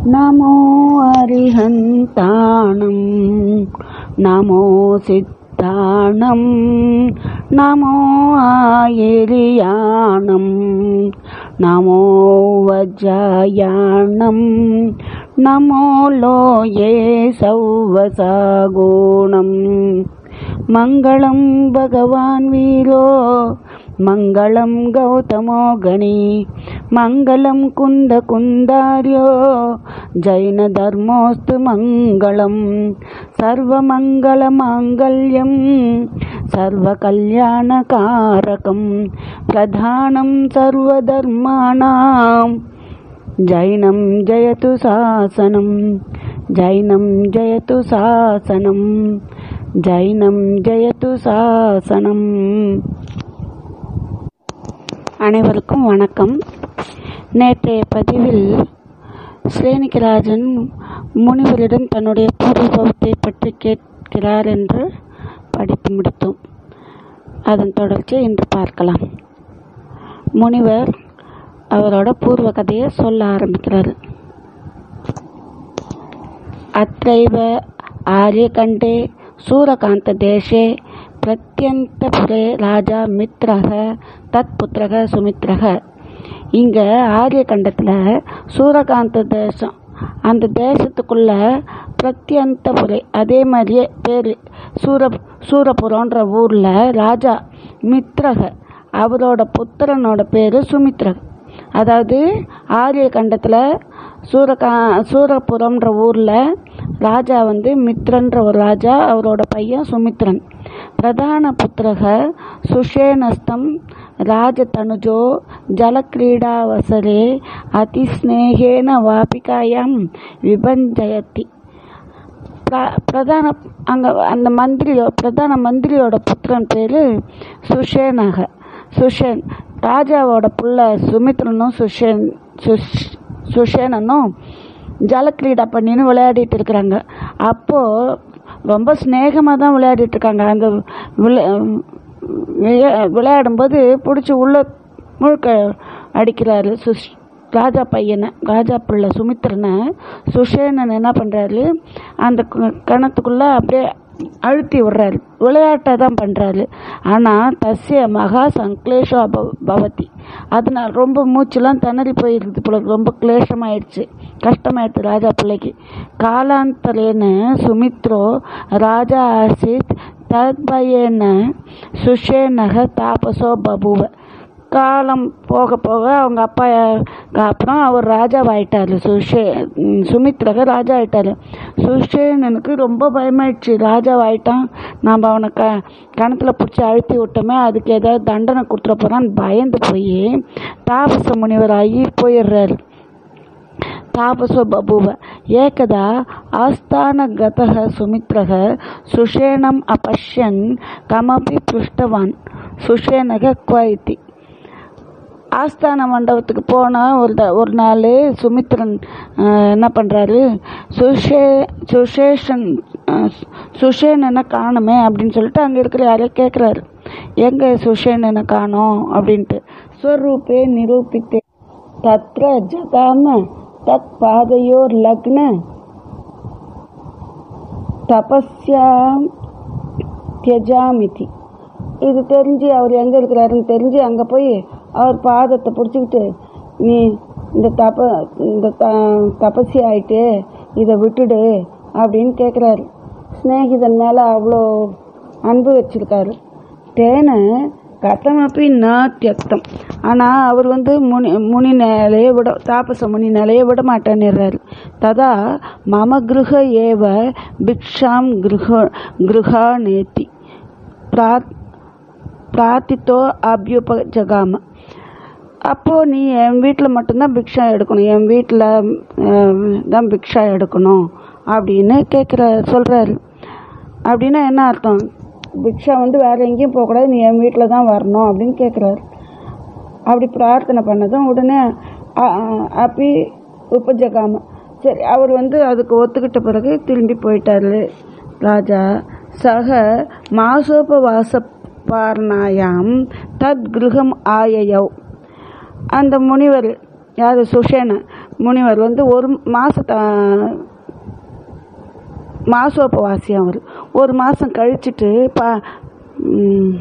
நமோ அரிஹந்தானம் நமோ சித்தானம் நமோ ஆயிரியானம் நமோ வஜ்ஜாயானம் நமோ லோயே சௌவசாகுணம் மங்களம் பகவான் வீரோ மங்களம் கௌதமோ கணி மங்களம் குந்த குந்தார்யோ ஜைன தர்மோஸ்து மங்களம் சர்வமங்கள மாங்கல்யம் சர்வகல்யாணகாரகம் பிரதானம் சர்வதர்மாணாம் ஜைனம் ஜயது சாசனம் ஜைனம் ஜயது சாசனம் ஜைனம் ஜெயது சாசனம் அனைவருக்கும் வணக்கம் நேற்றைய பதிவில் ஸ்ரேனிகராஜன் முனிவரிடம் தன்னுடைய பூர்வபவத்தை பற்றி கேட்கிறார் என்று படித்து முடித்தோம் அதன் தொடர்ச்சியை இன்று பார்க்கலாம் முனிவர் அவரோட பூர்வ கதையை சொல்ல ஆரம்பிக்கிறார் அத்தைவ ஆரியகண்டே सूरकान्तदेशे பிரத்யந்தபுரே ராஜா மித்ரக தத் புத்திரக சுமித்ரக இங்கே ஆரியகண்டத்தில் சூரகாந்த தேசம் அந்த தேசத்துக்குள்ள பிரத்யந்தபுரை அதே மாதிரியே பேர் சூர சூரபுரன்ற ஊரில் ராஜா மித்ரக அவரோட புத்திரனோட பேர் சுமித்ரக அதாவது ஆரியகண்டத்தில் சூரகா சூரபுரம்ன்ற ஊரில் ராஜா வந்து மித்ரன்ற ஒரு ராஜா அவரோட பையன் சுமித்ரன் பிரதான புத்திரக சுஷேனஸ்தம் ராஜதனுஜோ ஜலக்ரீடாவசரே அதிஸ்நேகேன வாபிகாயாம் விபஞ்சயத்தி பிரதான அங்கே அந்த மந்திரியோ பிரதான மந்திரியோட புத்திரன் பேர் சுஷேனக சுஷேன் ராஜாவோட புள்ள சுமித்ரனும் சுஷேன் சுஷ் சுஷேனனும் ஜலக்கிரீடா பண்ணின்னு விளையாடிட்டு இருக்கிறாங்க அப்போது ரொம்ப ஸ்நேகமாக தான் விளையாடிட்டு இருக்காங்க அந்த விளையாடும்போது பிடிச்சி உள்ள முழுக்க அடிக்கிறாரு சுஷ் ராஜா பையனை ராஜா பிள்ளை சுமித்ரனை சுஷேனன் என்ன பண்ணுறாரு அந்த கிணத்துக்குள்ளே அப்படியே அழுத்தி விடுறாரு விளையாட்டை தான் பண்ணுறாரு ஆனால் தஸ்ய மகா சங்க்லேஷோ பவதி அதனால் ரொம்ப மூச்செல்லாம் திணறி போயிருக்குது போல ரொம்ப கிளேஷமாயிடுச்சு கஷ்டமாயிடுச்சு ராஜா பிள்ளைக்கு காலாந்தரேன சுமித்ரோ ராஜா ஆசித் தத்பயேன சுஷேனக தாபசோ பபுவ காலம் போக போக அவங்க அப்பா அப்புறம் அவர் ராஜாவாயிட்டார் சுஷே சுமித்ரக ராஜா ஆயிட்டார் சுஷேனனுக்கு ரொம்ப பயமாயிடுச்சு ராஜாவாயிட்டான் நாம் அவனை க கணத்தில் பிடிச்சி அழுத்தி விட்டோமே அதுக்கு ஏதாவது தண்டனை கொடுத்துட போகிறான்னு பயந்து போய் தாபச முனிவர் ஆகி போயிடுறாரு तापसो बभूव एकदा आस्थानगतः सुमित्रः सुषेणम् अपश्यन् कमपि पृष्टवान् सुषेणः क्व इति ஆஸ்தான மண்டபத்துக்கு போனால் ஒரு த ஒரு நாள் சுமித்ரன் என்ன பண்ணுறாரு சுஷே சுஷேஷன் சுஷேனனை காணுமே அப்படின்னு சொல்லிட்டு அங்கே இருக்கிற யாரையும் கேட்குறாரு எங்கே சுஷேனனை காணோம் அப்படின்ட்டு ஸ்வரூபே நிரூபித்தே தத்ர ஜகாம தத் பாதையோர் லக்ன தபஸ்யாம் தியஜாமிதி இது தெரிஞ்சு அவர் எங்கே இருக்கிறாருன்னு தெரிஞ்சு அங்கே போய் அவர் பாதத்தை பிடிச்சிக்கிட்டு நீ இந்த தப இந்த த தபசி ஆயிட்டு இதை விட்டுடு அப்படின்னு கேட்குறாரு ஸ்நேகிதன் மேலே அவ்வளோ அன்பு வச்சிருக்காரு தேனை கதமப்பி ந தியக்தம் ஆனால் அவர் வந்து முனி முனி நிலையை விட தாபச முனி நிலையை விட மாட்டேன்னுறாரு ததா மம கிருஹ ஏவ பிக்ஷாம் கிருஹ கிருஹா நேத்தி பிராத் பிரார்த்தித்தோ அபியுபஜகாம அப்போது நீ என் வீட்டில் மட்டும்தான் பிக்ஷா எடுக்கணும் என் வீட்டில் தான் பிக்ஷா எடுக்கணும் அப்படின்னு கேட்குற சொல்கிறாரு அப்படின்னா என்ன அர்த்தம் பிக்ஷா வந்து வேறு எங்கேயும் போகக்கூடாது நீ என் வீட்டில் தான் வரணும் அப்படின்னு கேட்குறாரு அப்படி பிரார்த்தனை பண்ணதும் உடனே அப்படி உபஜகாம சரி அவர் வந்து அதுக்கு ஒத்துக்கிட்ட பிறகு திரும்பி போயிட்டாரு ராஜா சக மாசோபவாச பார்னாயாம் தத் கிருகம் ஆயயவ் அந்த முனிவர் யார் சுஷேன முனிவர் வந்து ஒரு மாசத்த மாசோபவாசி அவர் ஒரு மாதம் கழிச்சிட்டு பா ம்,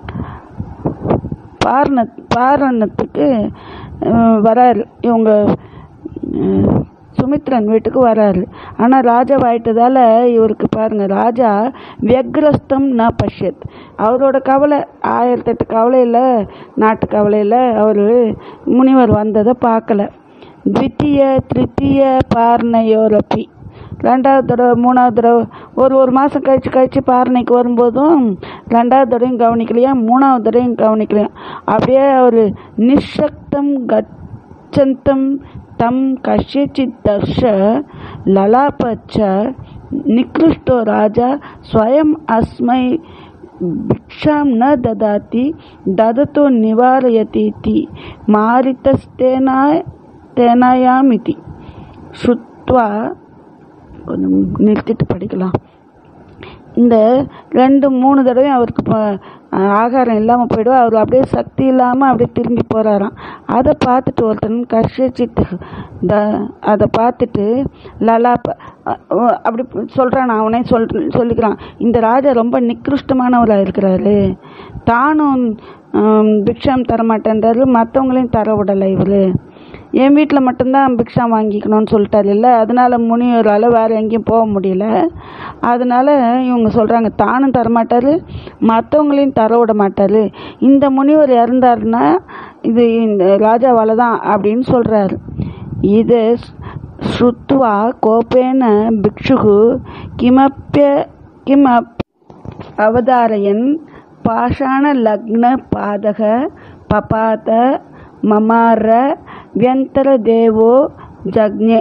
பாரண பாரணத்துக்கு அஹ், வராரு இவங்க அஹ், சுமித்ரன் வீட்டுக்கு வராரு ஆனால் ராஜாவாயிட்டதால இவருக்கு பாருங்க ராஜா வியக்ரஸ்தம் ந பஷ்யத் அவரோட கவலை ஆயிரத்தெட்டு கவலையில் நாட்டு கவலையில் அவர் முனிவர் வந்ததை பார்க்கல த்வித்தீய திருத்தீய பார்னையோரப்பி ரெண்டாவது தடவை மூணாவது தடவை ஒரு ஒரு மாதம் கழிச்சு கழிச்சு பாரணைக்கு வரும்போதும் ரெண்டாவது தடவையும் கவனிக்கலையா மூணாவது தடவையும் கவனிக்கலையா அப்படியே அவர் நிஷக்தம் கச்சந்தம் தம் கஷ்யச்சித் தர்ஷ லலாபச்ச நிகிருஷ்டோ ராஜா ஸ்வயம் அஸ்மை ಭಿಕ್ಷಾಂ ನ ದದಾತಿ ದದತೋ ನಿವಾರಯತೀತಿ ಮಾರಿತಸ್ತೇನಾ தேனாயாமிதி சுத்வா கொஞ்சம் நிறுத்திட்டு படிக்கலாம் இந்த ரெண்டு மூணு தடவை அவருக்கு ப- ஆகாரம் இல்லாமல் போயிடும் அவர் அப்படியே சக்தி இல்லாமல் அப்படியே திரும்பி போகிறாராம் அதை பார்த்துட்டு ஒருத்தன் கர்ஷிச்சித்து த அதை பார்த்துட்டு லலாப்ப அ- அ- அப்படி சொல்கிறான் அவனே சொல் சொல்லிக்கிறான் இந்த ராஜா ரொம்ப நிக்கிருஷ்டமானவராக இருக்கிறாரு தானும் ஹம், பிக்ஷாம் தரமாட்டேன்றாரு மற்றவங்களையும் தர விடலை இவர் என் வீட்டில் மட்டும்தான் பிக்ஷா வாங்கிக்கணும்னு சொல்லிட்டாரு இல்லை அதனால முனிவரால் வேறு எங்கேயும் போக முடியல அதனால இவங்க சொல்கிறாங்க தானும் தரமாட்டார் மற்றவங்களையும் தர விட மாட்டார் இந்த முனிவர் இறந்தாருன்னா இது இந்த ராஜாவால் தான் அப்படின்னு சொல்கிறாரு இது ஸ்ருத்வா கோபேன பிக்ஷுகு கிமப்பிய கிமப் அவதாரயன் பாஷாண லக்ன பாதக பபாத மமார வியந்தர தேவோ ஜக்ஞே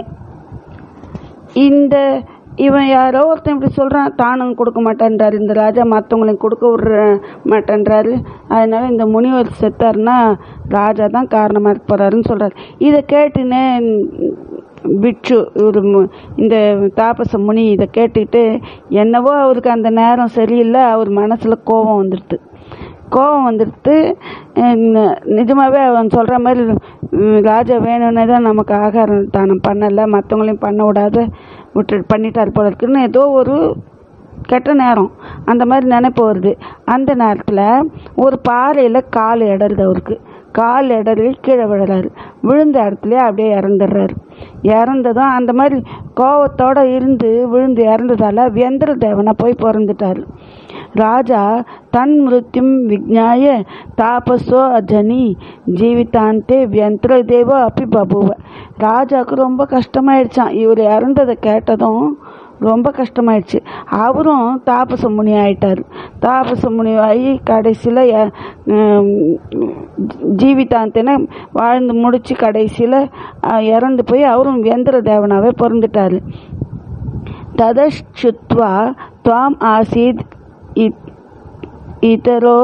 இந்த இவன் யாரோ ஒருத்தன் இப்படி சொல்கிறான் தானும் கொடுக்க மாட்டேன்றாரு இந்த ராஜா மற்றவங்களையும் கொடுக்க விட்ற மாட்டேன்றாரு அதனால இந்த முனிவர் செத்தாருன்னா ராஜா தான் காரணமாக இருக்க போகிறாருன்னு சொல்கிறாரு இதை கேட்டுன்னு பிட்சு இவர் இந்த தாபச முனி இதை கேட்டுக்கிட்டு என்னவோ அவருக்கு அந்த நேரம் சரியில்லை அவர் மனசில் கோபம் வந்துடுது கோபம் வந்துடுத்து நிஜமாகவே அவன் சொல்கிற மாதிரி உம், ராஜா வேணும்னே தான் நமக்கு ஆகாரம் தானம் பண்ணலை மற்றவங்களையும் பண்ண விடாத விட்டு பண்ணிட்டார் போல இருக்குன்னு ஏதோ ஒரு கெட்ட நேரம் அந்த மாதிரி நினைப்பு வருது அந்த நேரத்தில் ஒரு பாறையில் கால் இடருது அவருக்கு கால் இடறி கீழே விழுறாரு விழுந்த இடத்துலயே அப்படியே இறந்துடுறாரு இறந்ததும் அந்த மாதிரி கோவத்தோட இருந்து விழுந்து இறந்ததால வியந்திர தேவனை போய் பிறந்துட்டாரு ராஜா தன் மிருத்யும் விஜ்ஞாய தாபசோ அஜனி ஜீவிதாந்தே வியந்திர தேவோ அப்பி பபுவ ராஜாவுக்கு ரொம்ப கஷ்டமாயிடுச்சான் இவர் இறந்ததை கேட்டதும் ரொம்ப கஷ்டமாயிடுச்சு அவரும் தாபச முனி ஆயிட்டார் தாபச முனி ஆகி கடைசியில் ஜீவிதாந்தேன வாழ்ந்து முடிச்சு கடைசியில் இறந்து போய் அவரும் வியந்திர தேவனாவே பிறந்துட்டார் ததச்சுத்வா துவாம் ஆசீத் இத் इतरो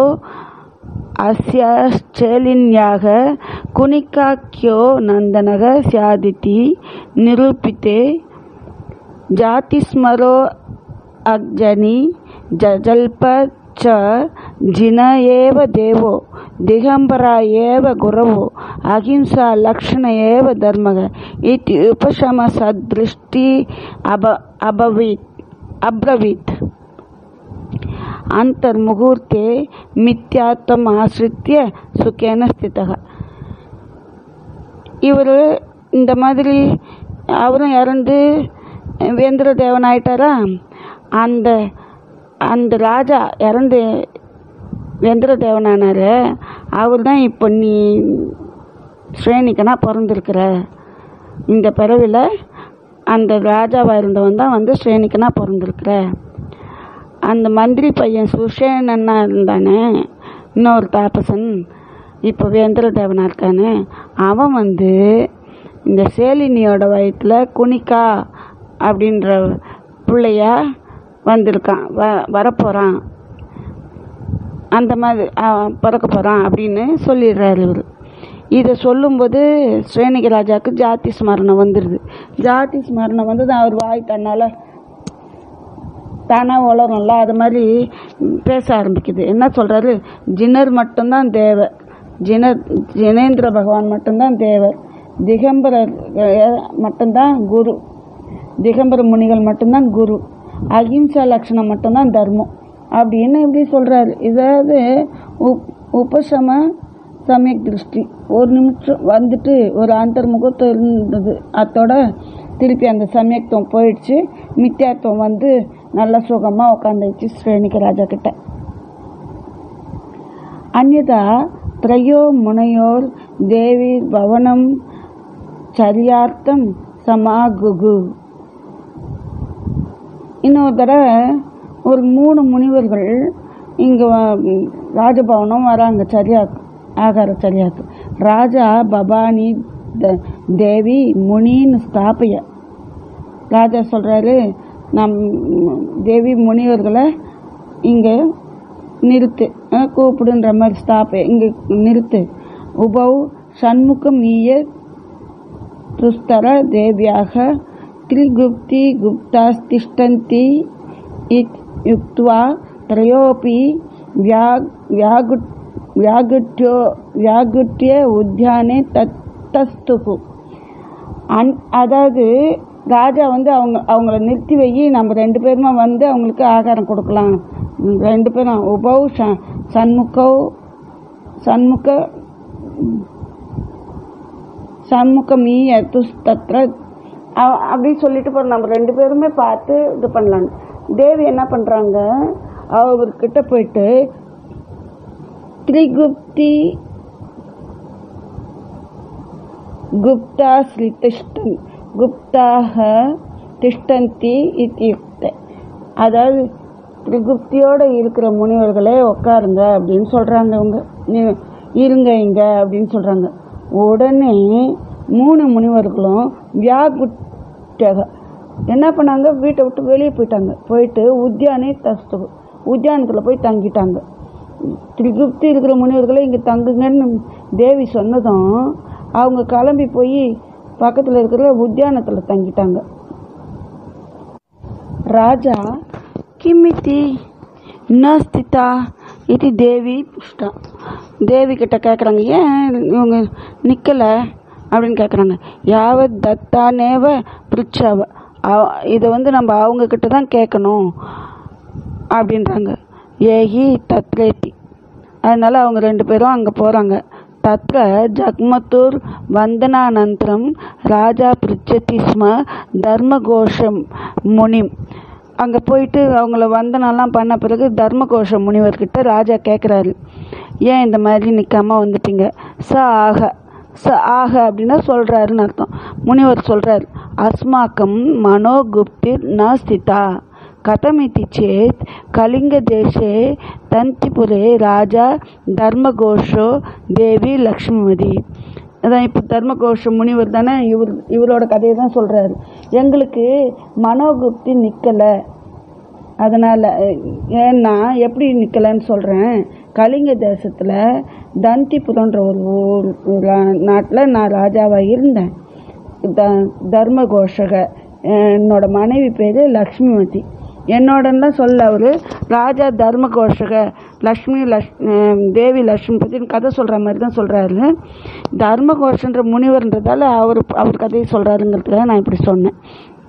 अस्याश्चलिन्याः कुनिकाख्यो नन्दनः स्यादिति निरूपिते जातिस्मरो अग्जनि जजल्प च जिन एव देवो दिगम्बरा एव गुरवो अहिंसा लक्षण एव धर्मः इति उपशमसदृष्टि अब अभवीत् अब्रवीत् ಅಂತರ್ಮುಹೂರ್ತೆ ಮಿಥ್ಯಾತ್ವಂ ಆಶ್ರಿತ್ಯ ಸುಖೇನ ಸ್ಥಿತಃ இவர் இந்த மாதிரி அவரும் இறந்து வேந்திர தேவன் ஆயிட்டாரா அந்த அந்த ராஜா இறந்து வேந்திர தேவனானாரு அவர் தான் இப்போ நீ ஸ்ரேணிக்கனா பிறந்திருக்கிற இந்த பிறவியில் அந்த ராஜாவாக இருந்தவன் தான் வந்து ஸ்ரேணிக்கனா பிறந்திருக்கிற அந்த மந்திரி பையன் சுஷேனன்னா இருந்தானே இன்னொரு தாபசன் இப்போ வேந்திர தேவனா இருக்கானே அவன் வந்து இந்த சேலினியோட வயிற்றில் குனிக்கா அப்படின்ற பிள்ளையா வந்திருக்கான் வ வரப்போகிறான் அந்த மாதிரி அவன் பிறக்க போகிறான் அப்படின்னு சொல்லிடுறாரு இவர் இதை சொல்லும்போது ஸ்ரேணிக ராஜாவுக்கு ஜாதி ஸ்மரணம் வந்துடுது ஜாதி ஸ்மரணம் வந்து அவர் வாய் தன்னால் தானாக வளரும்ல அது மாதிரி பேச ஆரம்பிக்குது என்ன சொல்கிறாரு ஜினர் மட்டும்தான் தேவர் ஜினர் ஜினேந்திர பகவான் மட்டும்தான் தேவர் திகம்பரர் அஹ், மட்டும்தான் குரு திகம்பர முனிகள் மட்டும்தான் குரு அகிம்சா லட்சணம் மட்டும்தான் தர்மம் அப்படின்னு இப்படி சொல்கிறாரு இதாவது உப் உபசம சமயக் திருஷ்டி ஒரு நிமிஷம் வந்துட்டு ஒரு அந்தர்முகத்துவம் இருந்தது அதோட திருப்பி அந்த சமயத்துவம் போயிடுச்சு மித்தியாத்துவம் வந்து நல்ல சுகமாக உட்காந்துச்சு ஸ்ரேணிக ராஜா கிட்ட அந்யதா त्रयो முனையோர் தேவி பவனம் சரியார்த்தம் சமாகுகு இன்னொரு தடவை ஒரு மூணு முனிவர்கள் இங்கே ராஜபவனம் வராங்க சரியாக்கு ஆகார சரியாக்கு ராஜா பவானி த- தேவி முனின்னு ஸ்தாபய ராஜா சொல்கிறாரு நம் தேவி முனிவர்களை இங்கே நிறுத்து அஹ் கூப்பிடுன்ற மாதிரி ஸ்தாப இங்கே நிறுத்து உபவ் சண்முகம் ஈய துஸ்தர தேவியாக त्रिगुप्ति गुप्तास्तिष्ठन्ति इत् युक्त्वा त्रयोऽपि व्या व्यागु व्यागुट्यो व्यागुट्य उद्याने तत्तस्तुः அன் அதாவது ராஜா வந்து அவங்க அவங்கள நிறுத்தி வை நம்ம ரெண்டு பேருமா வந்து அவங்களுக்கு ஆகாரம் கொடுக்கலாம் ம், ரெண்டு பேரும் உபவ் ச- சண்முகவ் சண்முக சண்முகமீ துஸ்தத்ர அவ- அப்படி சொல்லிட்டு போற நம்ம ரெண்டு பேருமே பார்த்து இது பண்ணலான்னு தேவி என்ன பண்ணுறாங்க அவர்கிட்ட போயிட்டு திரிகுப்தி गुप्ताः तिष्ठन् गुप्ताः திஷ்டந்தி இத்தியுக்த அதாவது திரிகுப்தியோட இருக்கிற முனிவர்களே உட்காருங்க அப்படின்னு சொல்கிறாங்க அவங்க நீ இருங்க இங்க அப்படின்னு சொல்கிறாங்க உடனே மூணு முனிவர்களும் வியாகுட்டக என்ன பண்ணாங்க வீட்டை விட்டு வெளியே போயிட்டாங்க போயிட்டு உத்தியானே தஸ்து உத்தியானத்தில் போய் தங்கிட்டாங்க திரிகுப்தி இருக்கிற முனிவர்களே இங்கே தங்குங்கன்னு தேவி சொன்னதும் அவங்க கிளம்பி போய் பக்கத்தில் இருக்கிற உத்தியானத்தில் தங்கிட்டாங்க ராஜா கிமித்தி ந ஸ்திதா இது தேவி புஷ்டா தேவி கிட்ட கேட்குறாங்க ஏன் இவங்க நிற்கலை அப்படின்னு கேட்குறாங்க யாவத் தத்தானேவ பிரிச்சாவ இதை வந்து நம்ம அவங்க கிட்ட தான் கேட்கணும் அப்படின்றாங்க ஏகி தத்ரேதி அதனால அவங்க ரெண்டு பேரும் அங்கே போகிறாங்க தத்ர ஜக்மத்தூர் வந்தனானந்தரம் ராஜா பிரிச்சதி ஸ்ம தர்மகோஷம் முனிம் அங்கே போயிட்டு அவங்கள வந்தனம்லாம் பண்ண பிறகு தர்மகோஷ முனிவர்கிட்ட ராஜா கேட்குறாரு ஏன் இந்த மாதிரி நிற்காம வந்துட்டீங்க ச ஆக ச ஆக அப்படின்னா சொல்கிறாருன்னு அர்த்தம் முனிவர் சொல்கிறார் அஸ்மாக்கம் மனோகுப்திர் ந ஸ்திதா கதமிति चेत् कलिङ्गदेशे தந்திபுரே ராஜா தர்மகோஷோ தேவி லக்ஷ்மிமதி அதான் இப்போ தர்மகோஷ முனிவர் தானே இவர் இவரோட கதையை தான் சொல்கிறாரு எங்களுக்கு மனோகுப்தி நிற்கலை அதனால் ஏன்னா எப்படி நிற்கலைன்னு சொல்கிறேன் கலிங்க தேசத்தில் தந்திபுரன்ற ஒரு ஊர் நாட்டில் நான் ராஜாவாக இருந்தேன் த தர்மகோஷக என்னோட மனைவி பேர் லக்ஷ்மிமதி என்னோடலாம் சொல்ல அவர் ராஜா தர்மகோஷக லக்ஷ்மி லக்ஷ் அஹ் தேவி லக்ஷ்மி பற்றின்னு கதை சொல்கிற மாதிரி தான் சொல்கிறாரு தர்மகோஷன்ற முனிவர்ன்றதால அவர் அவர் கதையை சொல்கிறாருங்கிறதுக்காக நான் இப்படி சொன்னேன்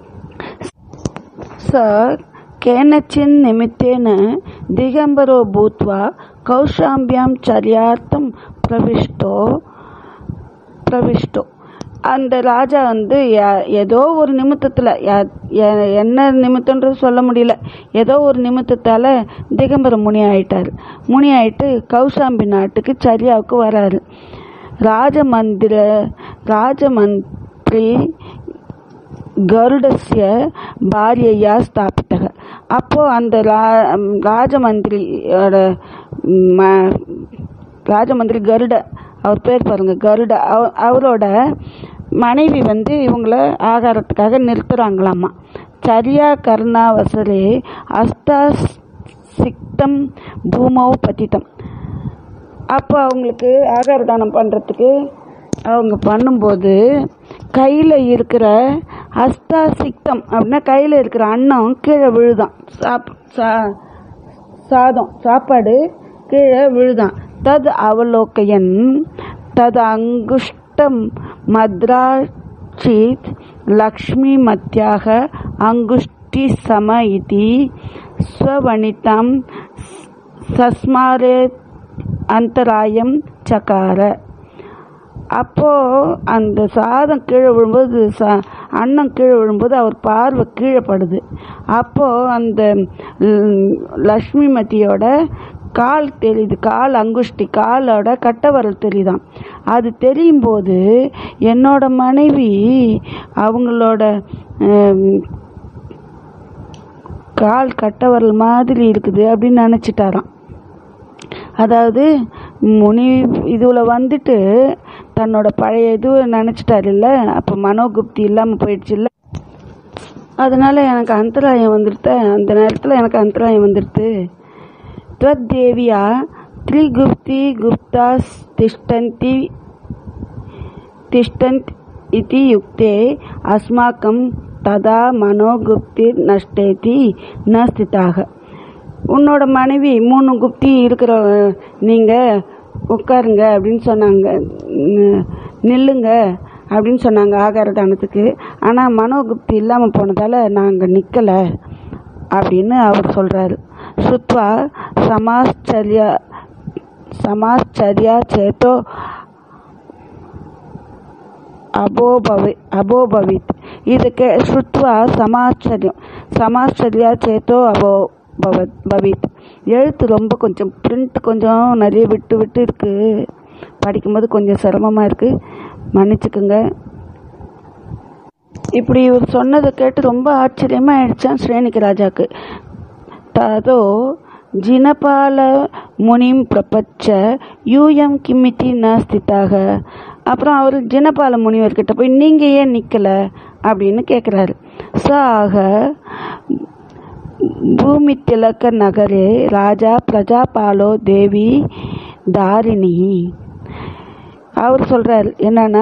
स केनचिन् निमित्तेन दिगम्बरो भूत्वा कौशाम्ब्यां चर्यार्थं प्रविष्टो பிரவிஷ்டோ அந்த ராஜா வந்து ய- ஏதோ ஒரு நிமித்தத்தில் என்ன நிமித்தன்றது சொல்ல முடியல ஏதோ ஒரு நிமித்தத்தால் திகம்பர முனி ஆயிட்டார் முனி ஆயிட்டு கௌசாம்பி நாட்டுக்கு சரியாவுக்கு வராரு ராஜமந்திர ராஜமந்திரி கருடஸ்ய பாரியையா ஸ்தாபித்தக அப்போது அந்த ரா ராஜமந்திரியோட ம ராஜமந்திரி கருட அவர் பேர் பாருங்க கருட அவ- அவரோட மனைவி வந்து இவங்கள ஆகாரத்துக்காக நிறுத்துறாங்களாமா சரியா கருணாவசரே அஸ்தா சிக்தம் பூமௌ பதித்தம் அப்போ அவங்களுக்கு ஆகார தானம் பண்ணுறதுக்கு அவங்க பண்ணும்போது கையில் இருக்கிற அஸ்தாசிக்தம் அப்படின்னா கையில் இருக்கிற அன்னம் கீழே விழுதான் சாப் சா சாதம் சாப்பாடு கீழே விழுதான் தது அவலோக்கையன் தது அங்குஷ் ரக்தம் மத்ராச்சித் லக்ஷ்மிமத்யாக அங்குஷ்டி சம இதி ஸ்வவனிதம் சஸ்மாரே அந்தராயம் சகார அப்போ அந்த சாதம் கீழே விழும்போது சா அன்னம் கீழே விழும்போது அவர் பார்வை கீழே படுது அப்போ அந்த ல்- லக்ஷ்மிமதியோட கால் தெரியுது கால் அங்குஷ்டி காலோட கட்டவரல் தெரியுதாம் அது தெரியும் போது என்னோட மனைவி அவங்களோட ஹம், கால் கட்டவரல் மாதிரி இருக்குது அப்படின்னு நினச்சிட்டாராம் அதாவது முனி இதில் வந்துட்டு தன்னோட பழைய இது நினச்சிட்டாரு இல்லை அப்போ மனோகுப்தி இல்லாமல் போயிடுச்சுல்ல அதனால எனக்கு அந்தராயம் வந்துடுத்த அந்த நேரத்தில் எனக்கு அந்தராயம் வந்துடுது त्वद्देव्या त्रिगुप्ति गुप्तास् तिष्ठन्ति तिष्ठन्त् इति युक्ते अस्माकं तदा मनोगुप्तिर्नष्टेति न स्थिताः உன்னோட மனைவி மூணு குப்தி இருக்கிற நீங்கள் உட்காருங்க அப்படின்னு சொன்னாங்க நி- நில்லுங்க அப்படின்னு சொன்னாங்க ஆகார தானத்துக்கு ஆனால் மனோகுப்தி இல்லாமல் போனதால் நாங்கள் நிற்கலை அப்படின்னு அவர் சொல்கிறாரு ஸ்ருத்வா சமாச்சரியா சமாச்சரியா சேத்தோ அபோபவி அபோபவித் இதுக்கு ஸ்ருத்வா சமாச்சரியம் சமாச்சரியா சேத்தோ அபோ பவத் பவித் எழுத்து ரொம்ப கொஞ்சம் பிரிண்ட் கொஞ்சம் நிறைய விட்டு விட்டு இருக்கு படிக்கும்போது கொஞ்சம் சிரமமாக இருக்கு மன்னிச்சுக்குங்க இப்படி இவர் சொன்னதை கேட்டு ரொம்ப ஆச்சரியமா ஆயிடுச்சான் ஸ்ரேணிக்கு ராஜாக்கு ததோ ஜினபால முனிம் பிரபச்ச யூயம் கிம்மித்தி ந ஸ்திதாக அப்புறம் அவர் ஜினபால முனிவர்கிட்ட போய் நீங்கள் ஏன் நிற்கல அப்படின்னு கேட்குறாரு சாக பூமி திலக்க நகரே ராஜா பிரஜாபாலோ தேவி தாரிணி அவர் சொல்றாரு என்னன்னா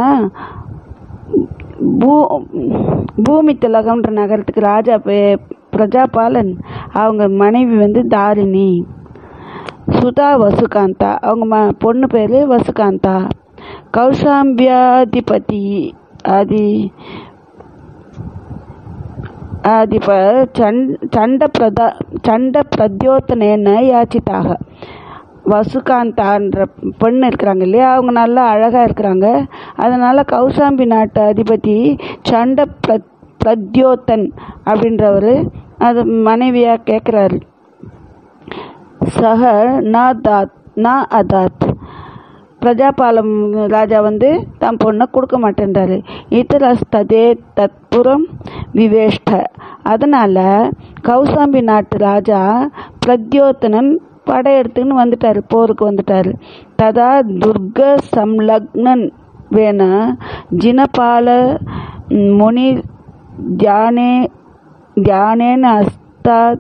பூ பூமி திலகம்ன்ற நகரத்துக்கு ராஜா பே- பிரஜாபாலன் அவங்க மனைவி வந்து தாரிணி சுதா வசுகாந்தா அவங்க ம பொண்ணு பேர் வசுகாந்தா கௌசாம்பியாதிபதி ஆதி ஆதிப சண்- சண்ட பிரதா சண்ட பிரத்யோத்தனேன யாச்சித்தாக வசுகாந்தான்ற பெண் இருக்கிறாங்க இல்லையா அவங்க நல்லா அழகாக இருக்கிறாங்க அதனால கௌசாம்பி நாட்டு அதிபதி சண்ட பிர பிரத்யோத்தன் அப்படின்றவர் அது மனைவியாக கேட்குறாரு சக ந தாத் ந அதாத் பிரஜாபாலம் ராஜா வந்து தன் பொண்ணை கொடுக்க மாட்டேன்றாரு இதரஸ்ததே தத்புரம் விவேஷ்ட அதனால கௌசாம்பி நாட்டு ராஜா பிரத்யோத்தனன் படையெடுத்துன்னு வந்துட்டாரு போருக்கு வந்துட்டாரு ததா துர்க சம்லக்னன் வேண ஜினபால முனி தியானே தியானேன அஸ்தாத்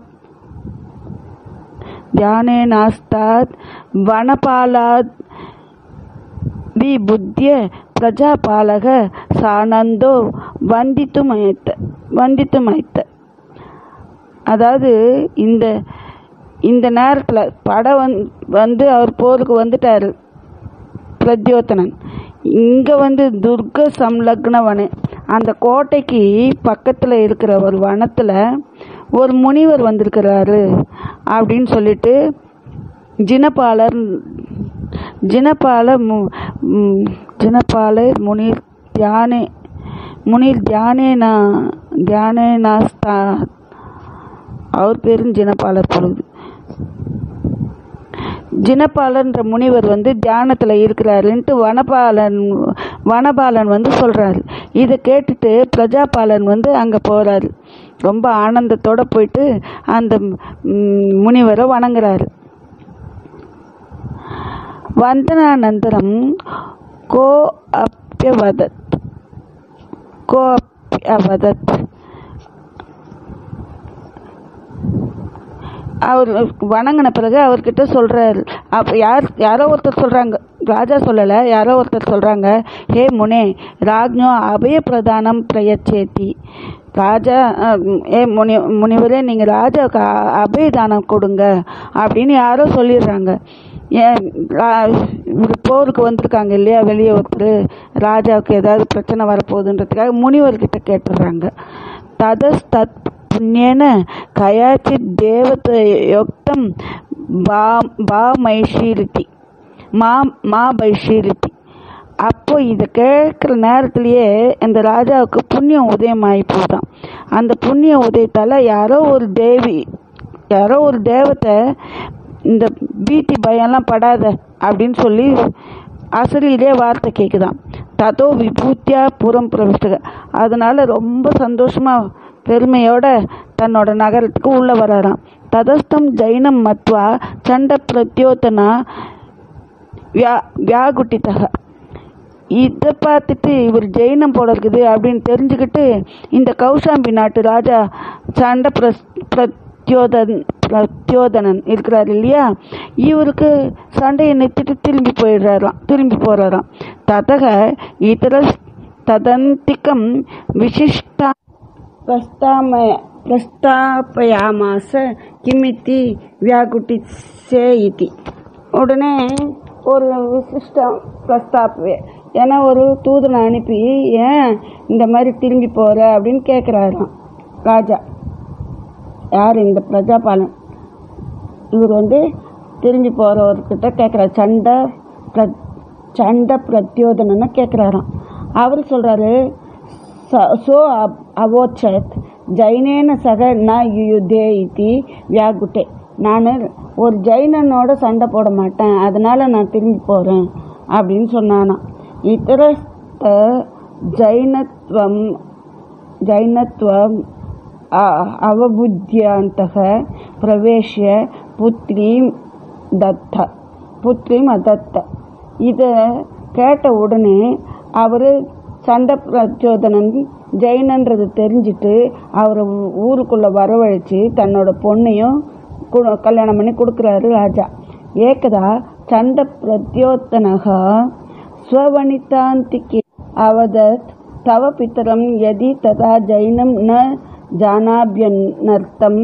ध्यानेनास्तात् वनपालात् विबुद्ध्य प्रजापालः सानन्दो வந்தித்துமயத்த வந்தித்துமயத்த அதாவது இந்த இந்த நேரத்தில் படம் வந் வந்து அவர் போருக்கு வந்துட்டாரு பிரத்யோத்தனன் இங்கே வந்து துர்க சம்லக்னவனு அந்த கோட்டைக்கு பக்கத்தில் இருக்கிற ஒரு வனத்தில் ஒரு முனிவர் வந்திருக்கிறாரு அப்படின்னு சொல்லிட்டு ஜினபாலர் ஜினபால மு- ம், ஜினபாலர் முனிர் தியானே முனிர் தியானேனா தியானேனாஸ்தா அவர் பேரும் ஜினபாலர் பொழுது ஜினபாலன்ற முனிவர் வந்து தியானத்தில் இருக்கிறாருன்ட்டு வனபாலன் வனபாலன் வந்து சொல்கிறாரு இதை கேட்டுட்டு பிரஜாபாலன் வந்து அங்கே போகிறாரு ரொம்ப ஆனந்தத்தோட போயிட்டு அந்த ம், முனிவரை வணங்குறாரு வந்தனானந்தரம் கோ அப்பியவதத் கோ அப்பியவதத் அவர் வணங்கின பிறகு அவர்கிட்ட சொல்றாரு அப்ப யார் யாரோ ஒருத்தர் சொல்றாங்க ராஜா சொல்லலை யாரோ ஒருத்தர் சொல்றாங்க ஹே முனே ராஜ்ஞோ அபய பிரதானம் பிரயச்சேத்தி ராஜா அஹ், ஏ முனி முனிவரே நீங்கள் ராஜாவுக்கு அ- அபயதானம் கொடுங்க அப்படின்னு யாரோ சொல்லிடுறாங்க ஏன் ரா- இவரு போருக்கு வந்திருக்காங்க இல்லையா வெளியே ஒருத்தர் ராஜாவுக்கு ஏதாவது பிரச்சனை வரப்போகுதுன்றதுக்காக முனிவர்கிட்ட கேட்டுடுறாங்க ததஸ் தத் புண்ணியன கயாச்சித் தேவத யோக்தம் பா பா மைஷீரித்தி மா மா பைஷீரித்தி அப்போ இதை கேட்குற நேரத்திலேயே இந்த ராஜாவுக்கு புண்ணியம் உதயமாகி போதான் அந்த புண்ணிய உதயத்தால் யாரோ ஒரு தேவி யாரோ ஒரு தேவத்தை இந்த பீத்தி பயம்லாம் படாத அப்படின்னு சொல்லி அசலிலே வார்த்தை கேட்குதான் ததோ விபூத்தியா புறம் பிரவிஷ்டக அதனால ரொம்ப சந்தோஷமா பெருமையோட தன்னோட நகரத்துக்கு உள்ள வராராம் ததஸ்தம் ஜைனம் மத்வா சண்ட பிரத்யோத்தனா வியா வியாகுட்டித்தக இதை பார்த்துட்டு இவர் ஜெயினம் போல இருக்குது அப்படின்னு தெரிஞ்சுக்கிட்டு இந்த கௌசாம்பி நாட்டு ராஜா சண்ட பிரஸ் பிரத்யோதன் பிரத்யோதனன் இருக்கிறார் இல்லையா இவருக்கு சண்டையை நிறுத்திட்டு திரும்பி போயிடுறாராம் திரும்பி போகிறாராம் ததக இதர ததந்திகம் விசிஷ்டா பிரஸ்தாமய பிரஸ்தாபயாமாச கிமித்தி வியாகுட்டிசே இதி உடனே ஒரு விசிஷ்டம் பிரஸ்தாப ஏன்னா ஒரு தூதனை அனுப்பி ஏன் இந்த மாதிரி திரும்பி போகிற அப்படின்னு கேட்குறாராம் ராஜா யார் இந்த பிரஜாபாலன் இவர் வந்து திரும்பி போகிறவர்கிட்ட கேட்குறாரு சண்டை பிர சண்டை பிரத்யோதனன்னு கேட்குறாராம் அவர் சொல்கிறாரு சோ அப் அவோச்சத் ஜைனேன சக ந யுயுதே இத்தி வியாகுட்டே நான் ஒரு ஜைனனோட சண்டை போட மாட்டேன் அதனால் நான் திரும்பி போகிறேன் அப்படின்னு சொன்னானாம் இத்தரஸ்த ஜைனத்வம் ஜைனத்வம் அ- அவபுத்தியாந்தக பிரவேஷ்ய புத்ரீம் தத்த புத்ரீம் அதத்த இதை கேட்ட உடனே அவர் சண்டை பிரச்சோதனன் ஜெயினன்றது தெரிஞ்சுட்டு அவரை ஊருக்குள்ளே வரவழைச்சு தன்னோட பொண்ணையும் கு- கல்யாணம் பண்ணி கொடுக்குறாரு ராஜா ஏகதா சண்ட பிரத்யோத்தனக ஸ்வவனிதாந்திகே அவதத் தவ பித்தரம் யதி ததா ஜைனம் ந ஜானாபியனர்த்தம்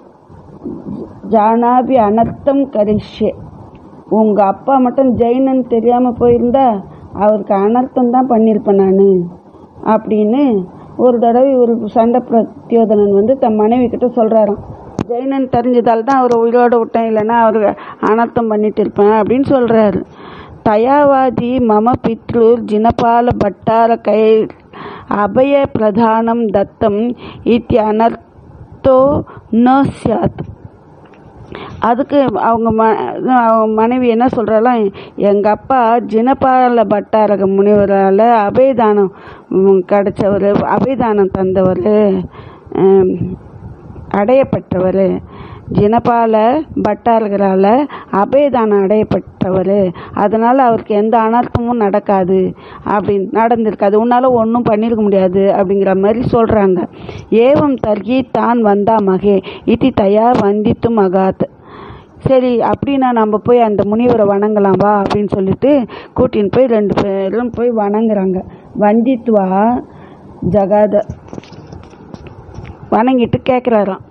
ஜானாபி அனர்த்தம் கரிஷ்யே உங்கள் அப்பா மட்டும் ஜெயினன் தெரியாமல் போயிருந்தா அவருக்கு அனர்த்தம் தான் பண்ணியிருப்பேன் நான் அப்படின்னு ஒரு தடவை ஒரு சண்டை பிரத்யோதனன் வந்து தன் மனைவி கிட்ட சொல்கிறாராம் ஜெயினன் தெரிஞ்சதால் தான் அவர் உயிரோட விட்டேன் இல்லைன்னா அவர் அனர்த்தம் பண்ணிட்டு இருப்பேன் அப்படின்னு சொல்கிறாரு தயாவாதி மம பித்ருர் ஜினபால பட்டார கை அபய பிரதானம் தத்தம் இத்தி அனர்த்தோ ந சியாத் அதுக்கு அவங்க ம அவங்க மனைவி என்ன சொல்கிறாலாம் எங்கள் அப்பா ஜினபால பட்டாரக முனிவரால் அபயதானம் ம், கிடைச்சவர் அபயதானம் தந்தவர் ம், அடையப்பட்டவர் ஜினபால பட்டாரகரால் அபயதானம் அடையப்பட்டவர் அதனால் அவருக்கு எந்த அனர்த்தமும் நடக்காது அப்படின்னு நடந்திருக்காது உன்னால் ஒன்றும் பண்ணியிருக்க முடியாது அப்படிங்கிற மாதிரி சொல்கிறாங்க ஏவம் தர்கி தான் வந்தா மகே இத்தி தயா வந்தித்து மகாத் சரி அப்படின்னா நம்ம போய் அந்த முனிவரை வணங்கலாம் வா அப்படின்னு சொல்லிட்டு கூட்டின்னு போய் ரெண்டு பேரும் போய் வணங்குறாங்க வந்தித்வா ஜகாத வணங்கிட்டு கேட்குறாராம்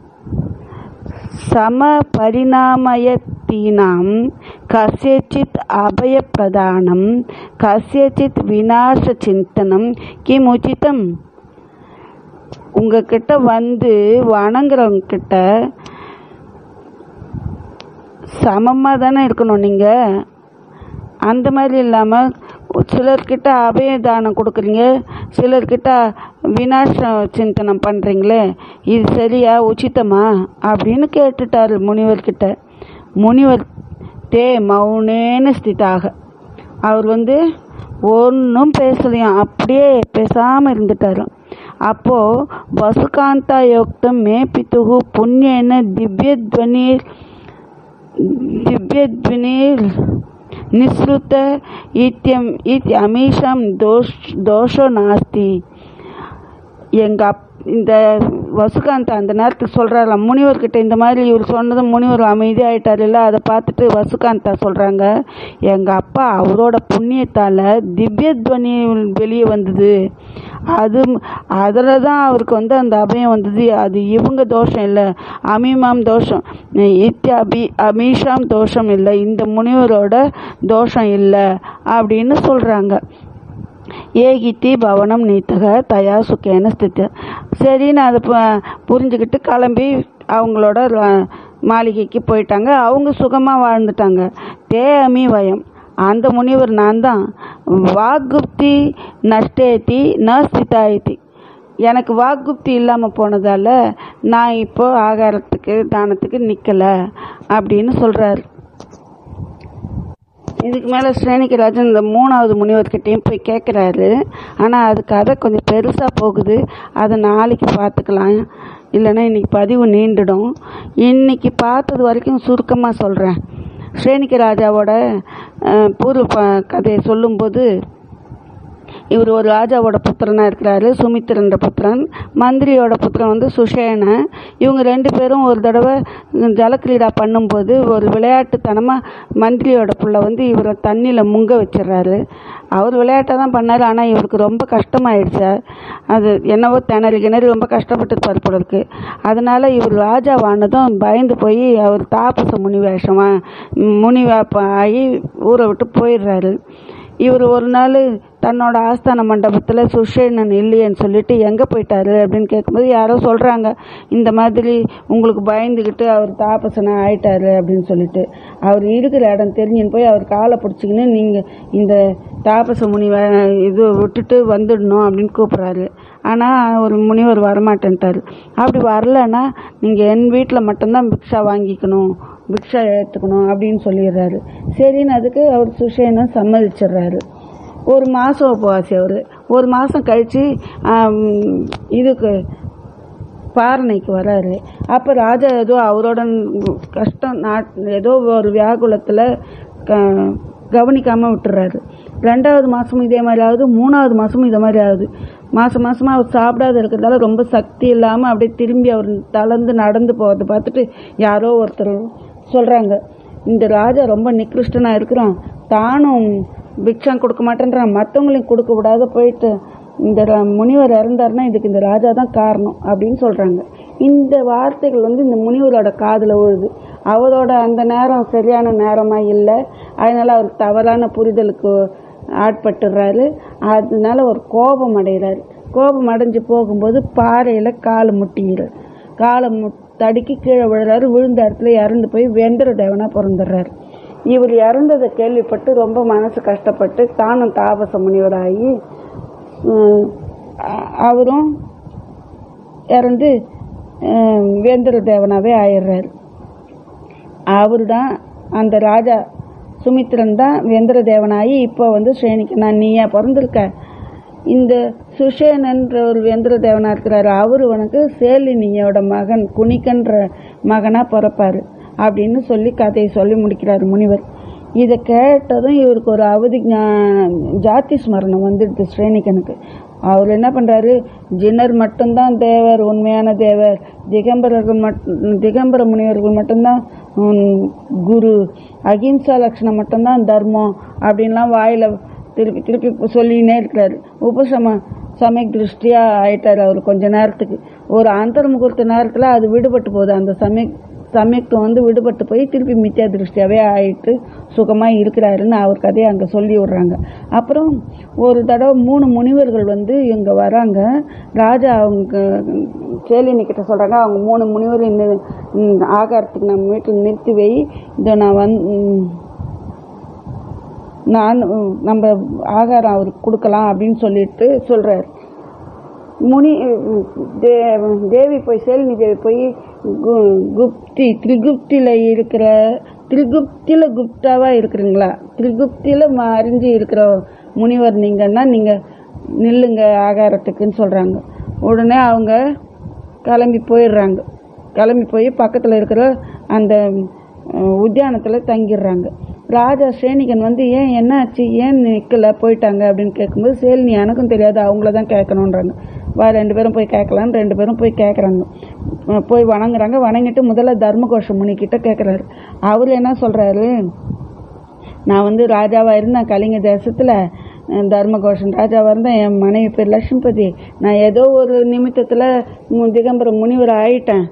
சம பரிணாமயத்தீனாம் கசியச்சித் அபயப்பிரதானம் கசியச்சித் விநாச சிந்தனம் கிம் உச்சிதம் உங்ககிட்ட வந்து வணங்குறவங்க கிட்ட சமமாக தானே இருக்கணும் நீங்கள் அந்த மாதிரி இல்லாமல் சிலர்கிட்ட அபயதானம் கொடுக்குறீங்க சிலர்கிட்ட விநாச சிந்தனம் பண்ணுறீங்களே இது சரியா உச்சிதமா அப்படின்னு கேட்டுட்டாரு முனிவர்கிட்ட முனிவர் தே மௌனேன ஸ்திதாக அவர் வந்து ஒன்றும் பேசலையாம் அப்படியே பேசாமல் இருந்துட்டாரு அப்போது வசுகாந்தா யோக்தம் மே பித்துகு புண்ணியன திவ்யத்வனீர் दिव्यद्विनीर् निःसृत इत्यम् इत्यमीषां दोष दोषो नास्ति எங்கள் அப் இந்த வசுகாந்த் அந்த நேரத்துக்கு சொல்கிறாராம் முனிவர்கிட்ட இந்த மாதிரி இவர் சொன்னதும் முனிவர் அமைதியாயிட்டார் இல்லை அதை பார்த்துட்டு வசுகாந்தா சொல்கிறாங்க எங்கள் அப்பா அவரோட புண்ணியத்தால் திவ்யத்வனி வெளியே வந்தது அது அதில் தான் அவருக்கு வந்து அந்த அபயம் வந்தது அது இவங்க தோஷம் இல்லை அமீமாம் தோஷம் இத்தியாபி அமீஷாம் தோஷம் இல்லை இந்த முனிவரோட தோஷம் இல்லை அப்படின்னு சொல்கிறாங்க ஏகித்தி பவனம் நீத்தக தயா சுக்கேன ஸ்தித்த சரின்னு அதை ப- புரிஞ்சுக்கிட்டு கிளம்பி அவங்களோட ர- மாளிகைக்கு போயிட்டாங்க அவங்க சுகமாக வாழ்ந்துட்டாங்க தே அமி வயம் அந்த முனிவர் நான் தான் வாக்குப்தி நஷ்டேத்தி ந ஸ்திதாயத்தி எனக்கு வாக்குப்தி இல்லாமல் போனதால் நான் இப்போ ஆகாரத்துக்கு தானத்துக்கு நிற்கலை அப்படின்னு சொல்கிறாரு இதுக்கு மேலே ஸ்ரேணிகராஜன் இந்த மூணாவது முனிவர்கிட்டையும் போய் கேட்குறாரு ஆனால் அது கதை கொஞ்சம் பெருசாக போகுது அதை நாளைக்கு பார்த்துக்கலாம் இல்லைன்னா இன்னைக்கு பதிவு நீண்டுடும் இன்னைக்கு பார்த்தது வரைக்கும் சுருக்கமாக சொல்கிறேன் ஸ்ரேணிக ராஜாவோட அஹ், பூர்வ ப- கதையை சொல்லும்போது இவர் ஒரு ராஜாவோட புத்திரனா இருக்கிறாரு சுமித்திரன்ற புத்திரன் மந்திரியோட புத்திரன் வந்து சுஷேனன் இவங்க ரெண்டு பேரும் ஒரு தடவை ஜலக்கிரீடா பண்ணும்போது ஒரு விளையாட்டுத்தனமாக மந்திரியோட புள்ள வந்து இவரை தண்ணியில் முங்க வச்சிடுறாரு அவர் விளையாட்டை தான் பண்ணார் ஆனால் இவருக்கு ரொம்ப கஷ்டமாயிடுச்சு அது என்னவோ திணறி கிணறி ரொம்ப கஷ்டப்பட்டு போல இருக்கு அதனால இவர் ராஜாவானதும் பயந்து போய் அவர் தாபச முனி வேஷமா முனி வேப்ப ஆகி ஊரை விட்டு போயிடுறாரு இவர் ஒரு நாள் தன்னோட ஆஸ்தான மண்டபத்தில் சுஷேனன் இல்லையேன்னு சொல்லிட்டு எங்கே போயிட்டாரு அப்படின்னு கேட்கும்போது யாரோ சொல்கிறாங்க இந்த மாதிரி உங்களுக்கு பயந்துக்கிட்டு அவர் தாபசனா ஆயிட்டாரு அப்படின்னு சொல்லிட்டு அவர் இருக்கிற இடம் தெரிஞ்சுன்னு போய் அவர் காலை பிடிச்சிக்கின்னு நீங்கள் இந்த தாபச முனி வே- இது விட்டுட்டு வந்துடணும் அப்படின்னு கூப்பிட்றாரு ஆனால் ஒரு முனிவர் வரமாட்டேன்ட்டார் அப்படி வரலன்னா நீங்கள் என் வீட்டில் மட்டும்தான் பிக்ஷா வாங்கிக்கணும் பிக்ஷா ஏற்றுக்கணும் அப்படின்னு சொல்லிடுறாரு சரின்னு அதுக்கு அவர் சுஷேனன் சம்மதிச்சிடுறாரு ஒரு மாதம் உபவாசி அவர் ஒரு மாதம் கழித்து இதுக்கு பாரணைக்கு வராரு அப்போ ராஜா ஏதோ அவரோட கஷ்டம் நாட் ஏதோ ஒரு வியாகுலத்தில் க கவனிக்காமல் விட்டுறாரு ரெண்டாவது மாதமும் இதே மாதிரி ஆகுது மூணாவது மாதமும் இதே மாதிரி ஆகுது மாதம் மாதமாக அவர் சாப்பிடாத இருக்கிறதால ரொம்ப சக்தி இல்லாமல் அப்படியே திரும்பி அவர் தளர்ந்து நடந்து போகிறத பார்த்துட்டு யாரோ ஒருத்தர் சொல்கிறாங்க இந்த ராஜா ரொம்ப நிகிருஷ்டனாக இருக்கிறான் தானும் பிக்ஷாம் கொடுக்க மாட்டேன்றான் மற்றவங்களையும் கொடுக்க விடாத போயிட்டு இந்த ர- முனிவர் இறந்தாருன்னா இதுக்கு இந்த ராஜா தான் காரணம் அப்படின்னு சொல்கிறாங்க இந்த வார்த்தைகள் வந்து இந்த முனிவரோட காதில் விழுது அவரோட அந்த நேரம் சரியான நேரமாக இல்லை அதனால் அவர் தவறான புரிதலுக்கு ஆட்பட்டுடுறாரு அதனால ஒரு கோபம் அடைகிறாரு கோபம் அடைஞ்சு போகும்போது பாறையில் கால் முட்டிக்கிறார் காலை மு தடுக்கி கீழே விழுறாரு விழுந்த இடத்துல இறந்து போய் வெந்தர தேவனாக பிறந்துடுறாரு இவர் இறந்ததை கேள்விப்பட்டு ரொம்ப மனசு கஷ்டப்பட்டு தானும் தாபச முனிவராகி உம், அ- அவரும் இறந்து உம், வேந்திர தேவனாவே ஆயிடுறாரு அவர் தான் அந்த ராஜா சுமித்திரன் தான் வேந்திர தேவனாகி இப்போ வந்து ஸ்ரேணிக்கு நான் நீயா பிறந்திருக்க இந்த சுஷேனன்ற ஒரு வேந்திர தேவனா இருக்கிறாரு அவர் உனக்கு சேலினியோட மகன் குணிக்கன்ற மகனா பிறப்பாரு அப்படின்னு சொல்லி கதையை சொல்லி முடிக்கிறார் முனிவர் இதை கேட்டதும் இவருக்கு ஒரு அவதி ஞா- ஜாதி ஸ்மரணம் வந்துடுது ஸ்ரேணிகனுக்கு அவர் என்ன பண்றாரு ஜின்னர் மட்டும்தான் தேவர் உண்மையான தேவர் திகம்பரர்கள் மட்டும் திகம்பர முனிவர்கள் மட்டும்தான் உம், குரு அகிம்சா லட்சணம் மட்டும்தான் தர்மம் அப்படின்லாம் வாயில திருப்பி திருப்பி சொல்லினே இருக்கிறாரு உபசம சமயக் திருஷ்டியா ஆயிட்டாரு அவர் கொஞ்ச நேரத்துக்கு ஒரு அந்தர்முகூர்த்த நேரத்துல அது விடுபட்டு போகுது அந்த சமயக் சமயத்துவம் வந்து விடுபட்டு போய் திருப்பி மித்யா திருஷ்டியாவே ஆயிட்டு சுகமா இருக்கிறாருன்னு அவர் கதையை அங்க சொல்லி விடுறாங்க அப்புறம் ஒரு தடவை மூணு முனிவர்கள் வந்து இங்க வராங்க ராஜா அவங்க சேலினி கிட்ட சொல்றாங்க அவங்க மூணு முனிவர் இந்த இந்த ஆகாரத்துக்கு நம்ம வீட்டில் நிறுத்தி வை இதை நான் வந் ம், நான் உம், நம்ம ஆகாரம் அவருக்கு கொடுக்கலாம் அப்படின்னு சொல்லிட்டு சொல்றாரு முனி உம், தே- தேவி போய் சேலினி தேவி போய் கு- குப்தி திரிகுப்தியில் இருக்கிற திரிகுப்தியில் குப்தாவா இருக்கிறீங்களா திரிகுப்தியில் அறிஞ்சு இருக்கிற முனிவர் நீங்கன்னா நீங்க நில்லுங்க ஆகாரத்துக்குன்னு சொல்றாங்க உடனே அவங்க கிளம்பி போயிடுறாங்க கிளம்பி போய் பக்கத்தில் இருக்கிற அந்த உத்தியானத்தில் தங்கிடுறாங்க ராஜா சேனிகன் வந்து ஏன் என்னாச்சு ஏன் நிற்கல போயிட்டாங்க அப்படின்னு கேட்கும்போது சேலினி எனக்கும் தெரியாது அவங்கள தான் கேட்கணுன்றாங்க வா ரெண்டு பேரும் போய் கேட்கலான்னு ரெண்டு பேரும் போய் கேட்குறாங்க போய் வணங்குறாங்க வணங்கிட்டு முதல்ல தர்மகோஷ முனிக்கிட்ட கேட்குறாரு அவர் என்ன சொல்கிறாரு நான் வந்து ராஜாவாக இருந்தேன் கலிங்க தேசத்தில் அஹ், தர்மகோஷன் ராஜாவாக இருந்தேன் என் மனைவி பேர் லட்சுமிபதி நான் ஏதோ ஒரு நிமித்தத்தில் திகம்பர முனிவர் ஆயிட்டேன்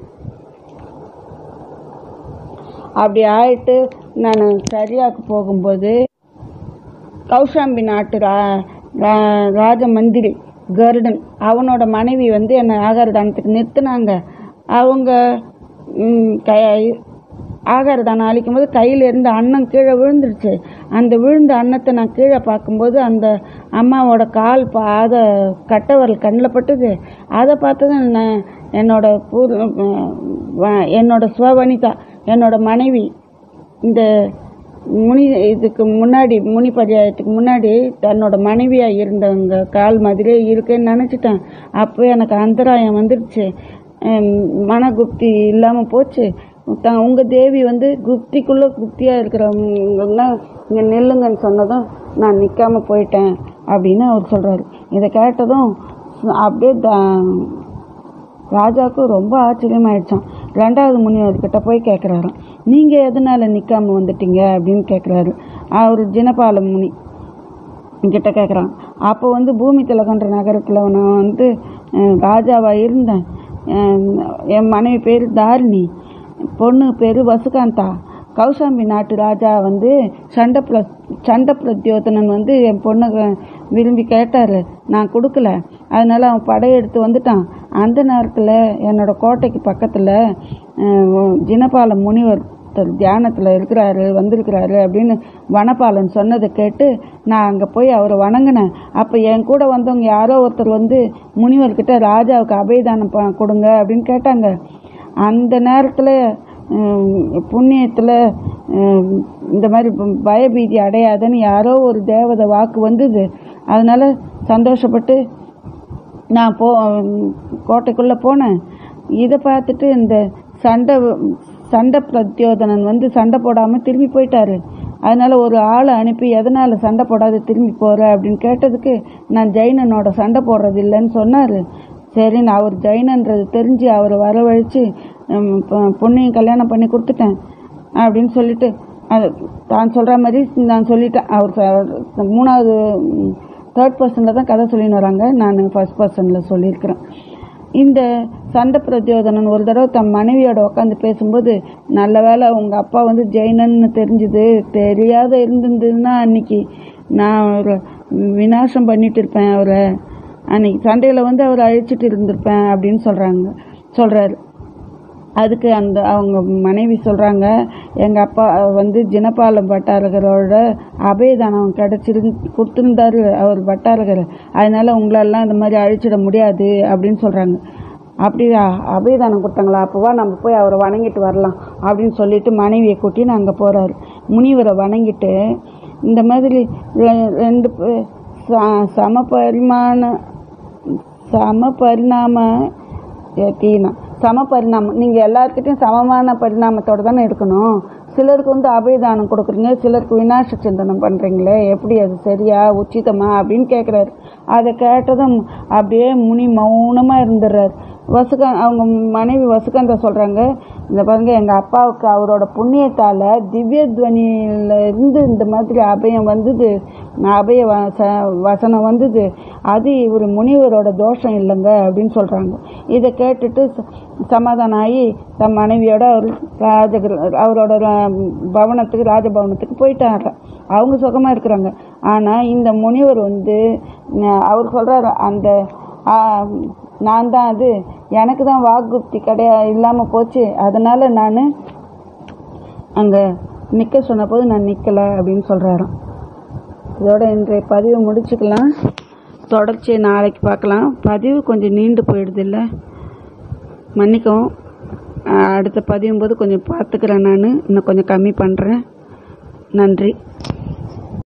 அப்படி ஆயிட்டு நான் சரியாக்கு போகும்போது கௌஷாம்பி நாட்டு ரா ரா- ராஜ மந்திரி கருடன் அவனோட மனைவி வந்து என்னை ஆகார தானத்துக்கு நிறுத்தினாங்க அவங்க ம், க ஆகார தானம் அளிக்கும் போது கையில் இருந்த அன்னம் கீழே விழுந்துருச்சு அந்த விழுந்த அன்னத்தை நான் கீழே பார்க்கும்போது அந்த அம்மாவோட கால் பாத கட்டவரல் கண்ணில் பட்டுது அதை பார்த்ததும் நான் என்னோட பூர் வ- என்னோட ஸ்வவனிதா என்னோட மனைவி இந்த முனி இதுக்கு முன்னாடி முனி பரியாயத்துக்கு முன்னாடி தன்னோட மனைவியாக இருந்தவங்க கால் மாதிரியே இருக்குன்னு நினச்சிட்டேன் அப்போ எனக்கு அந்தராயம் வந்துடுச்சு ஹம், மனகுப்தி இல்லாமல் போச்சு த உங்கள் தேவி வந்து குப்திக்குள்ளே குப்தியாக இருக்கிறவங்கன்னா இங்கே நில்லுங்கன்னு சொன்னதும் நான் நிற்காம போயிட்டேன் அப்படின்னு அவர் சொல்கிறாரு இதை கேட்டதும் அப்படியே த ராஜாவுக்கு ரொம்ப ஆச்சரியமாயிடுச்சான் ரெண்டாவது முனிவர்கிட்ட போய் கேட்குறாராம் நீங்கள் எதனால் நிற்காம வந்துட்டீங்க அப்படின்னு கேட்குறாரு அவர் ஜினபால முனி கிட்ட கேட்குறான் அப்போ வந்து பூமி திலகன்ற நகரத்தில் நான் வந்து ராஜாவாக இருந்தேன் அஹ் என் மனைவி பேர் தாரிணி பொண்ணு பேர் வசுகாந்தா கௌசாம்பி நாட்டு ராஜா வந்து சண்ட பிர சண்ட பிரத்யோதனன் வந்து என் பொண்ணை விரும்பி கேட்டார் நான் கொடுக்கல அதனால அவன் படையெடுத்து வந்துட்டான் அந்த நேரத்தில் என்னோட கோட்டைக்கு பக்கத்தில் ஜினபால முனிவர் ஒருத்தர் தியானத்தில் இருக்கிறாரு வந்திருக்கிறாரு அப்படின்னு வனபாலன் சொன்னதை கேட்டு நான் அங்கே போய் அவரை வணங்கினேன் அப்போ என் கூட வந்தவங்க யாரோ ஒருத்தர் வந்து முனிவர்கிட்ட ராஜாவுக்கு அபயதானம் ப- கொடுங்க அப்படின்னு கேட்டாங்க அந்த நேரத்தில் புண்ணியத்தில் இந்த மாதிரி ப- பயபீதி அடையாதுன்னு யாரோ ஒரு தேவதை வாக்கு வந்தது அதனால சந்தோஷப்பட்டு நான் போ கோட்டைக்குள்ளே போனேன் இதை பார்த்துட்டு இந்த சண்டை சண்டை பிரத்யோதனன் வந்து சண்டை போடாமல் திரும்பி போயிட்டாரு அதனால ஒரு ஆளை அனுப்பி எதனால் சண்டை போடாத திரும்பி போகிற அப்படின்னு கேட்டதுக்கு நான் ஜெயினனோட சண்டை போடுறது இல்லைன்னு சொன்னார் சரி நான் அவர் ஜெயினன்றது தெரிஞ்சு அவரை வரவழைச்சு ஹம், பொ- பொண்ணையும் கல்யாணம் பண்ணி கொடுத்துட்டேன் அப்படின்னு சொல்லிட்டு அது தான் சொல்கிற மாதிரி நான் சொல்லிட்டேன் அவர் ச- மூணாவது தேர்ட் பர்சனில் தான் கதை சொல்லின்னு வராங்க நான் ஃபர்ஸ்ட் பர்சனில் சொல்லியிருக்கிறேன் இந்த சண்டை பிரச்சோதனன் ஒரு தடவை தன் மனைவியோட உட்காந்து பேசும்போது நல்ல வேளை உங்கள் அப்பா வந்து ஜெயினன்னு தெரிஞ்சுது தெரியாத இருந்திருந்ததுன்னா அன்னைக்கு நான் ஒரு விநாசம் பண்ணிட்டு இருப்பேன் அவரை அன்னைக்கு சண்டையில் வந்து அவரை அழிச்சிட்டு இருந்திருப்பேன் அப்படின்னு சொல்கிறாங்க சொல்கிறாரு அதுக்கு அந்த அவங்க மனைவி சொல்கிறாங்க எங்கள் அப்பா வந்து ஜினபாலம் பட்டாரகரோட அபயதானம் கிடச்சிரு கொடுத்துருந்தாரு அவர் பட்டாரகர் அதனால உங்களெல்லாம் இந்த மாதிரி அழிச்சிட முடியாது அப்படின்னு சொல்கிறாங்க அப்படி அ- அபயதானம் கொடுத்தாங்களா அப்போவா நம்ம போய் அவரை வணங்கிட்டு வரலாம் அப்படின்னு சொல்லிட்டு மனைவியை கூட்டின்னு அங்கே போகிறாரு முனிவரை வணங்கிட்டு இந்த மாதிரி ரெ- ரெண்டு பே- ச- சம பரிமாண சம பரிணாம தீனா சம பரிணாமம் நீங்கள் எல்லாருக்கிட்டையும் சமமான பரிணாமத்தோட தானே இருக்கணும் சிலருக்கு வந்து அபயதானம் கொடுக்குறீங்க சிலருக்கு விநாச சிந்தனம் பண்ணுறீங்களே எப்படி அது சரியா உச்சிதமா அப்படின்னு கேட்குறாரு அதை கேட்டதும் அப்படியே முனி மௌனமாக இருந்துடுறாரு வசுகா அவங்க மனைவி வசுகந்தா சொல்கிறாங்க இந்த பாருங்க எங்கள் அப்பாவுக்கு அவரோட புண்ணியத்தால் திவ்ய துவனியில இருந்து இந்த மாதிரி அபயம் வந்தது அபய வச வசனம் வந்தது அது இவர் முனிவரோட தோஷம் இல்லைங்க அப்படின்னு சொல்கிறாங்க இதை கேட்டுட்டு ச- சமாதானம் ஆகி தன் மனைவியோட அவர் ராஜகிர அவரோட ரா- பவனத்துக்கு ராஜபவனத்துக்கு போயிட்டாங்க அவங்க சுகமாக இருக்கிறாங்க ஆனால் இந்த முனிவர் வந்து ந- அவர் சொல்கிறாரு அந்த ஆ, நான் தான் அது எனக்கு தான் வாக்குப்தி கிடையா இல்லாமல் போச்சு அதனால் நான் அங்கே நிற்க சொன்னபோது நான் நிற்கலை அப்படின்னு சொல்கிறாராம் இதோட இன்றைய பதிவை முடிச்சுக்கலாம் தொடர்ச்சியை நாளைக்கு பார்க்கலாம் பதிவு கொஞ்சம் நீண்டு போயிடுது இல்லை மன்னிக்கவும் அஹ் அடுத்த பதிவும் போது கொஞ்சம் பார்த்துக்கிறேன் நான் இன்னும் கொஞ்சம் கம்மி பண்ணுறேன் நன்றி